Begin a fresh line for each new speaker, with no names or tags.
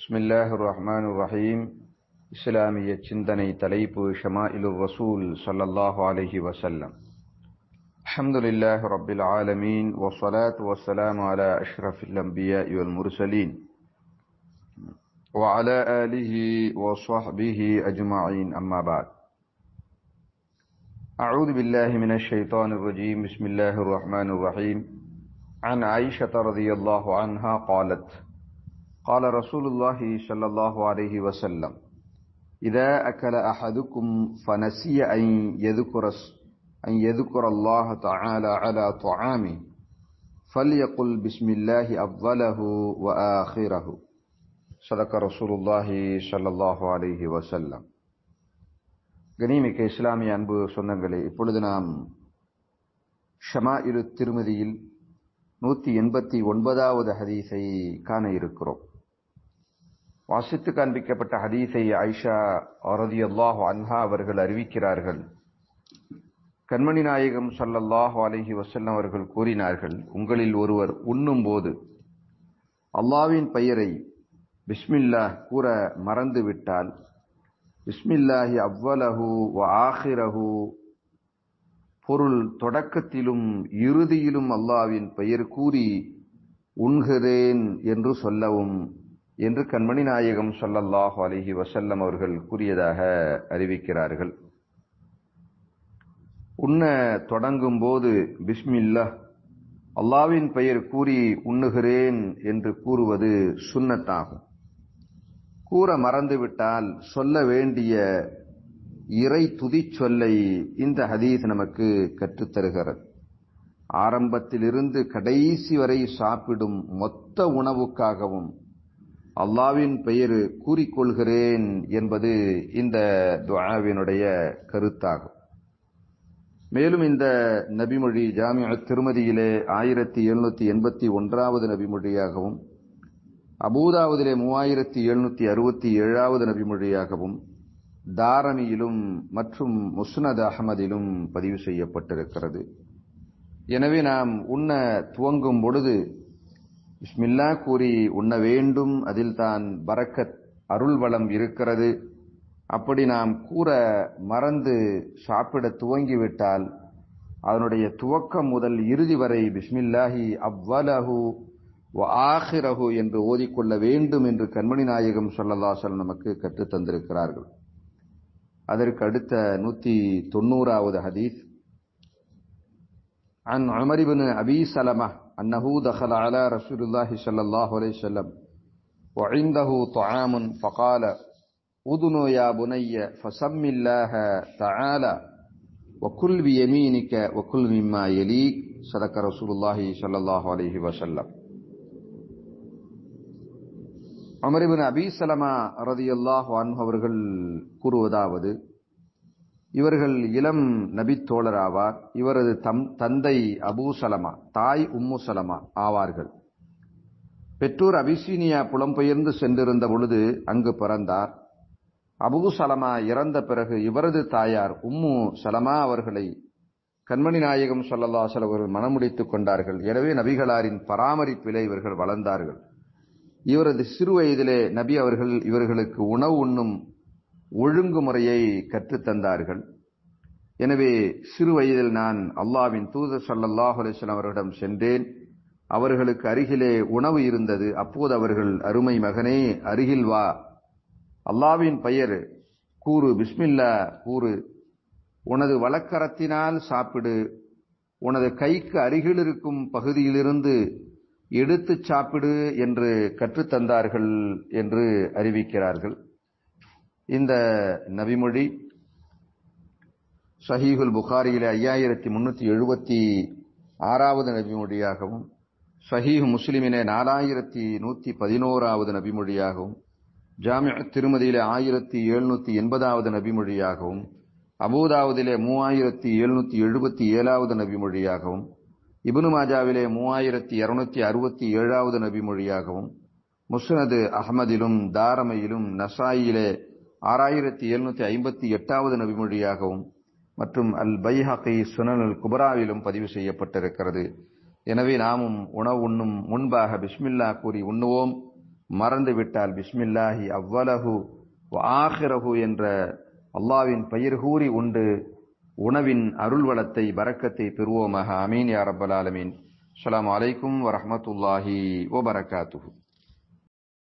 بسم الله الرحمن الرحيم இஸ்லாமிய சிந்தனை தலைப்பு ஷமாயிலு ரசூல் ஸல்லல்லாஹு அலைஹி வஸல்லம் الحمد لله رب العالمين والصلاة والسلام على أشرف الأنبياء والمرسلين وعلى آله وصحبه أجمعين أما بعد أعوذ بالله من الشيطان الرجيم بسم الله الرحمن الرحيم عن عائشة رضي الله عنها قالت قال رسول الله صلى الله عليه وسلم إذا أكل أحدكم فنسي أن يذكر أن يذكر الله تعالى على طعامه فليقل بسم الله أفضله وآخره صدق رسول الله صلى الله عليه وسلم கனிமிக்க இஸ்லாமிய அன்பு சொந்தங்களே இப்பொழுது நாம் ஷமா இரு திருமதியில் நூத்தி எண்பத்தி ஒன்பதாவது ஹதீஸை காண இருக்கிறோம் வாசித்து காண்பிக்கப்பட்ட ஹதீஸை ஐஷா அரதி அல்லாஹ் அன்ஹா அவர்கள் அறிவிக்கிறார்கள் கண்மணி நாயகம் சல்லல்லாஹு அலஹி வசல்லம் அவர்கள் கூறினார்கள் உங்களில் ஒருவர் உண்ணும் போது அல்லாவின் பெயரை பிஸ்மில்லா கூற மறந்துவிட்டால் பிஸ்மில்லாஹி அவ்வலஹு வ ஆஹிரஹு பொருள் தொடக்கத்திலும் இறுதியிலும் அல்லாவின் பெயர் கூறி உண்கிறேன் என்று சொல்லவும் என்று கண்மணி நாயகம் சொல்லல்லாஹு அலஹி வசல்லம் அவர்கள் கூறியதாக அறிவிக்கிறார்கள் உண்ண தொடங்கும் போது பிஸ்மில்லா அல்லாவின் பெயர் கூறி உண்ணுகிறேன் என்று கூறுவது சுண்ணத்தாகும் கூற மறந்துவிட்டால் சொல்ல வேண்டிய இறை துதி சொல்லை இந்த ஹதீஸ் நமக்கு கற்றுத்தருகிறது ஆரம்பத்திலிருந்து கடைசி வரை சாப்பிடும் மொத்த உணவுக்காகவும் அல்லாவின் பெயர் கூறிக்கொள்கிறேன் என்பது இந்த துவாவினுடைய கருத்தாகும் மேலும் இந்த நபிமொழி ஜாமிய திருமதியிலே ஆயிரத்தி எழுநூத்தி எண்பத்தி ஒன்றாவது நபிமொழியாகவும் அபூதாவதிலே மூவாயிரத்தி எழுநூத்தி அறுபத்தி ஏழாவது நபிமொழியாகவும் தாரமியிலும் மற்றும் முஸ்னத் அகமதிலும் பதிவு செய்யப்பட்டிருக்கிறது எனவே நாம் உண்ண துவங்கும் பொழுது பிஸ்மில்லா கூறி உண்ண வேண்டும் அதில் தான் பரக்கத் அருள் வளம் இருக்கிறது அப்படி நாம் கூற மறந்து சாப்பிட துவங்கிவிட்டால் அதனுடைய துவக்கம் முதல் இறுதி வரை பிஸ்மில்லாஹி அவ்வலஹு ஆஹிரஹு என்று ஓதிக்கொள்ள வேண்டும் என்று கண்மணி நாயகம் சொல்லலாசல் நமக்கு கற்றுத் தந்திருக்கிறார்கள் அதற்கு அடுத்த நூத்தி தொண்ணூறாவது ஹதீஸ் عن عمر بن أبي سلمة أنه دخل على رسول الله صلى الله عليه وسلم وعنده طعام فقال أذن يا بني فسم الله تعالى وكل بيمينك وكل مما يليك صدق رسول الله صلى الله عليه وسلم அமரிபின் அபி சலமா ரதியல்லாஹ் அவர்கள் கூறுவதாவது இவர்கள் இளம் நபித்தோழர் ஆவார் இவரது தம் தந்தை அபூ சலமா தாய் உம்மு சலமா ஆவார்கள் பெற்றோர் அபிசீனியா புலம்பெயர்ந்து சென்றிருந்த பொழுது அங்கு பிறந்தார் அபூ சலமா இறந்த பிறகு இவரது தாயார் உம்மு சலமா அவர்களை கண்மணி நாயகம் சொல்லல்லாசல் அவர்கள் மனமுடித்துக் கொண்டார்கள் எனவே நபிகளாரின் பராமரிப்பிலே இவர்கள் வளர்ந்தார்கள் இவரது சிறு வயதிலே நபி அவர்கள் இவர்களுக்கு உணவு உண்ணும் ஒழுங்குமுறையை கற்றுத்தந்தார்கள் எனவே சிறு வயதில் நான் அல்லாவின் தூதர் சல்லாஹ் அலிஸ்லாம் அவர்களிடம் சென்றேன் அவர்களுக்கு அருகிலே உணவு இருந்தது அப்போது அவர்கள் அருமை மகனே அருகில் வா அல்லாவின் பெயர் கூறு பிஸ்மில்லா கூறு உனது வழக்கரத்தினால் சாப்பிடு உனது கைக்கு அருகில் இருக்கும் பகுதியிலிருந்து எடுத்து சாப்பிடு என்று கற்றுத்தந்தார்கள் என்று அறிவிக்கிறார்கள் இந்த நபிமொழி சஹீகுல் புகாரியிலே ஐயாயிரத்தி முன்னூத்தி எழுபத்தி ஆறாவது நபிமொழியாகவும் சஹீஹ் முஸ்லிமிலே நாலாயிரத்தி நூத்தி பதினோராவது நபிமொழியாகவும் ஜாமிய திருமதியிலே ஆயிரத்தி எழுநூத்தி எண்பதாவது நபிமொழியாகவும் அபூதாவதிலே மூவாயிரத்தி எழுநூத்தி எழுபத்தி ஏழாவது நபிமொழியாகவும் இபுனு மாஜாவிலே மூவாயிரத்தி இருநூத்தி அறுபத்தி ஏழாவது நபிமொழியாகவும் முஸ்னது அகமதிலும் தாரமையிலும் நசாயிலே ஆறாயிரத்தி எழுநூத்தி ஐம்பத்தி எட்டாவது நபிமொழியாகவும் மற்றும் அல் பைஹகி சுனல் அல் குபராவிலும் பதிவு செய்யப்பட்டிருக்கிறது எனவே நாமும் உணவு உண்ணும் முன்பாக பிஸ்மில்லா கூறி உண்ணுவோம் மறந்து விட்டால் பிஸ்மில்லாஹி அவ்வலஹு ஆஹிரஹு என்ற அல்லாவின் பெயர் கூறி உண்டு உணவின் அருள் வளத்தை பரக்கத்தை பெறுவோமாக அமீன் யா ரப்பல் ஆலமீன் அஸ்ஸலாமு அலைக்கும் வரஹ்மத்துல்லாஹி வபரகாத்துஹு